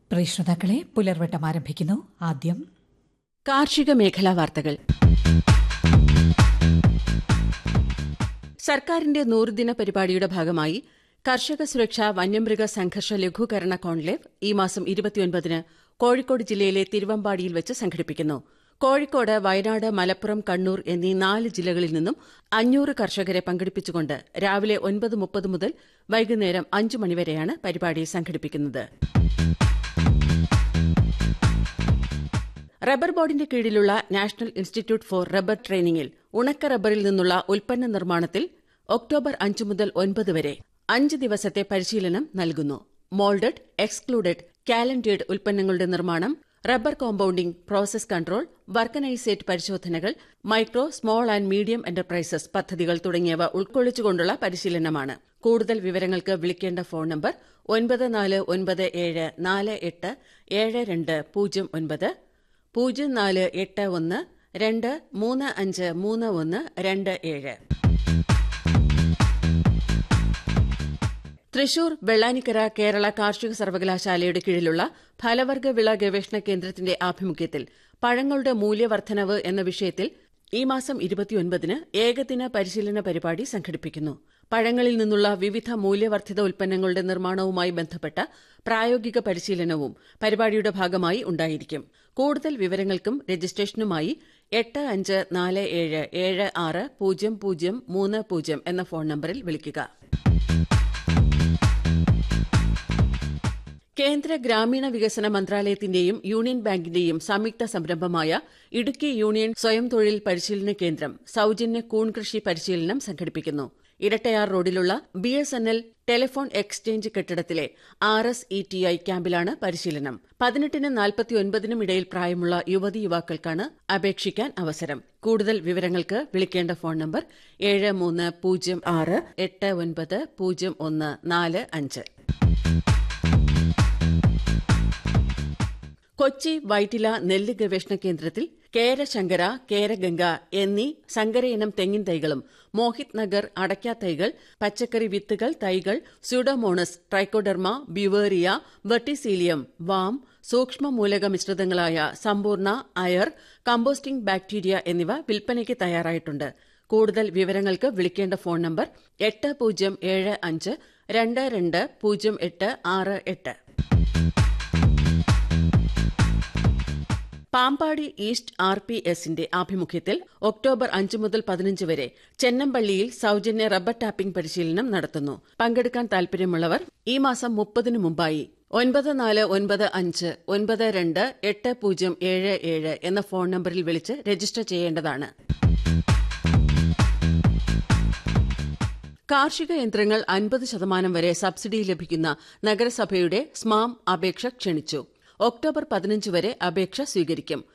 പ്രിയ ശ്രോതാക്കളെ പുലർവട്ടം ആരംഭിക്കുന്നു ആദ്യം കാർഷിക മേഖലാ വാർത്തകൾ സർക്കാരിന്റെ നൂറുദിന പരിപാടിയുടെ ഭാഗമായി കർഷക സുരക്ഷ വന്യമൃഗ സംഘർഷ ലഘൂകരണ കോൺക്ലേവ് ഈ മാസം ഇരുപത്തിയൊൻപതിന് കോഴിക്കോട് ജില്ലയിലെ തിരുവമ്പാടിയിൽ വെച്ച് സംഘടിപ്പിക്കുന്നു കോഴിക്കോട് വയനാട് മലപ്പുറം കണ്ണൂർ എന്നീ നാല് ജില്ലകളിൽ നിന്നും അഞ്ഞൂറ് കർഷകരെ പങ്കെടുപ്പിച്ചുകൊണ്ട് രാവിലെ ഒൻപത് മുപ്പത് മുതൽ വൈകുന്നേരം അഞ്ച് മണിവരെയാണ് പരിപാടി സംഘടിപ്പിക്കുന്നത് റബ്ബർ ബോർഡിന്റെ കീഴിലുള്ള നാഷണൽ ഇൻസ്റ്റിറ്റ്യൂട്ട് ഫോർ റബ്ബർ ട്രെയിനിങ്ങിൽ ഉണക്ക റബ്ബറിൽ നിന്നുള്ള ഉൽപ്പന്ന നിർമ്മാണത്തിൽ ഒക്ടോബർ അഞ്ച് മുതൽ ഒൻപത് വരെ അഞ്ച് ദിവസത്തെ പരിശീലനം നൽകുന്നു മോൾഡഡ് എക്സ്ക്ലൂഡഡ് കാലൻഡേഡ് ഉൽപ്പന്നങ്ങളുടെ നിർമ്മാണം rubber compounding process control vulcanisate പരിശോധനകൾ micro small and medium enterprises പദ്ധതികൾ തുടങ്ങിയവ ഉൾക്കൊള്ളിച്ചുകൊണ്ടുള്ള പരിശീലനമാണ് കൂടുതൽ വിവരങ്ങൾക്ക് വിളിക്കേണ്ട ഫോൺ നമ്പർ ഒൻപത് നാല് ഒൻപത് ഏഴ് നാല് എട്ട് ഏഴ് രണ്ട് പൂജ്യം ഒൻപത് പൂജ്യം നാല് എട്ട് ഒന്ന് രണ്ട് മൂന്ന് അഞ്ച് മൂന്ന് ഒന്ന് രണ്ട് ഏഴ് തൃശൂർ വെള്ളാനിക്കര കേരള കാർഷിക സർവകലാശാലയുടെ കീഴിലുള്ള ഫലവർഗ വിള ഗവേഷണ കേന്ദ്രത്തിന്റെ ആഭിമുഖ്യത്തിൽ പഴങ്ങളുടെ മൂല്യവർദ്ധനവ് എന്ന വിഷയത്തിൽ ഈ മാസം ഇരുപത്തിയൊൻപതിന് ഏകദിന പരിശീലന പരിപാടി സംഘടിപ്പിക്കുന്നു പഴങ്ങളിൽ നിന്നുള്ള വിവിധ മൂല്യവർദ്ധിത ഉൽപ്പന്നങ്ങളുടെ നിർമ്മാണവുമായി ബന്ധപ്പെട്ട പ്രായോഗിക പരിശീലനവും പരിപാടിയുടെ ഭാഗമായി ഉണ്ടായിരിക്കും കൂടുതൽ വിവരങ്ങൾക്കും രജിസ്ട്രേഷനുമായി എട്ട് അഞ്ച് നാല് ഏഴ് ഏഴ് ആറ് പൂജ്യം പൂജ്യം മൂന്ന് പൂജ്യം എന്ന ഫോൺ നമ്പറിൽ വിളിക്കുക കേന്ദ്ര ഗ്രാമീണ വികസന മന്ത്രാലയത്തിന്റെയും യൂണിയൻ ബാങ്കിന്റെയും സംയുക്ത സംരംഭമായ ഇടുക്കി യൂണിയൻ സ്വയം തൊഴിൽ പരിശീലന കേന്ദ്രം സൌജന്യ കൂൺ കൃഷി പരിശീലനം സംഘടിപ്പിക്കുന്നു ഇരട്ടയാർ റോഡിലുള്ള B S N L telephone exchange കെട്ടിടത്തിലെ R S E T I ക്യാമ്പിലാണ് പരിശീലനം പതിനെട്ടിനും നാൽപ്പത്തിയൊൻപതിനും ഇടയിൽ പ്രായമുള്ള യുവതി യുവാക്കൾക്കാണ് അപേക്ഷിക്കാൻ അവസരം കൂടുതൽ വിവരങ്ങൾക്ക് വിളിക്കേണ്ട ഫോൺ നമ്പർ ഏഴ് മൂന്ന് പൂജ്യം ആറ് എട്ട് ഒൻപത് പൂജ്യം ഒന്ന് നാല് അഞ്ച് കൊച്ചി വൈറ്റില നെല്ല് ഗവേഷണ കേന്ദ്രത്തിൽ കേരശങ്കര കേരഗംഗ എന്നീ സങ്കരയിനം തെങ്ങിൻ തൈകളും മോഹിത് നഗർ അടയ്ക്ക തൈകൾ പച്ചക്കറി വിത്തുകൾ തൈകൾ pseudomonas trichoderma beauveria verticillium VAM സൂക്ഷ്മ മൂലക മിശ്രിതങ്ങളായ സമ്പൂർണ്ണ അയർ കമ്പോസ്റ്റിംഗ് ബാക്ടീരിയ എന്നിവ വിൽപ്പനയ്ക്ക് തയ്യാറായിട്ടുണ്ട് കൂടുതൽ വിവരങ്ങൾക്ക് വിളിക്കേണ്ട ഫോൺ നമ്പർ എട്ട് പൂജ്യം ഏഴ് അഞ്ച് രണ്ട് രണ്ട് പൂജ്യം എട്ട് ആറ് എട്ട് പാമ്പാടി ഈസ്റ്റ് ആർ പി എസിന്റെ ആഭിമുഖ്യത്തിൽ ഒക്ടോബർ അഞ്ച് മുതൽ പതിനഞ്ച് വരെ ചെന്നമ്പള്ളിയിൽ സൌജന്യ റബ്ബർ ടാപ്പിംഗ് പരിശീലനം നടത്തുന്നു പങ്കെടുക്കാൻ താൽപര്യമുള്ളവർ ഈ മാസം മുപ്പതിനു മുമ്പായി ഒൻപത് നാല് ഒൻപത് അഞ്ച് ഒൻപത് രണ്ട് എട്ട് പൂജ്യം ഏഴ് ഏഴ് എന്ന ഫോൺ നമ്പറിൽ വിളിച്ച് രജിസ്റ്റർ ചെയ്യേണ്ടതാണ് കാർഷിക യന്ത്രങ്ങൾ അൻപത് ശതമാനം വരെ സബ്സിഡി ലഭിക്കുന്ന നഗരസഭയുടെ സ്മാം അപേക്ഷ ക്ഷണിച്ചു ഒക്ടോബർ പതിനഞ്ച് വരെ അപേക്ഷ സ്വീകരിക്കും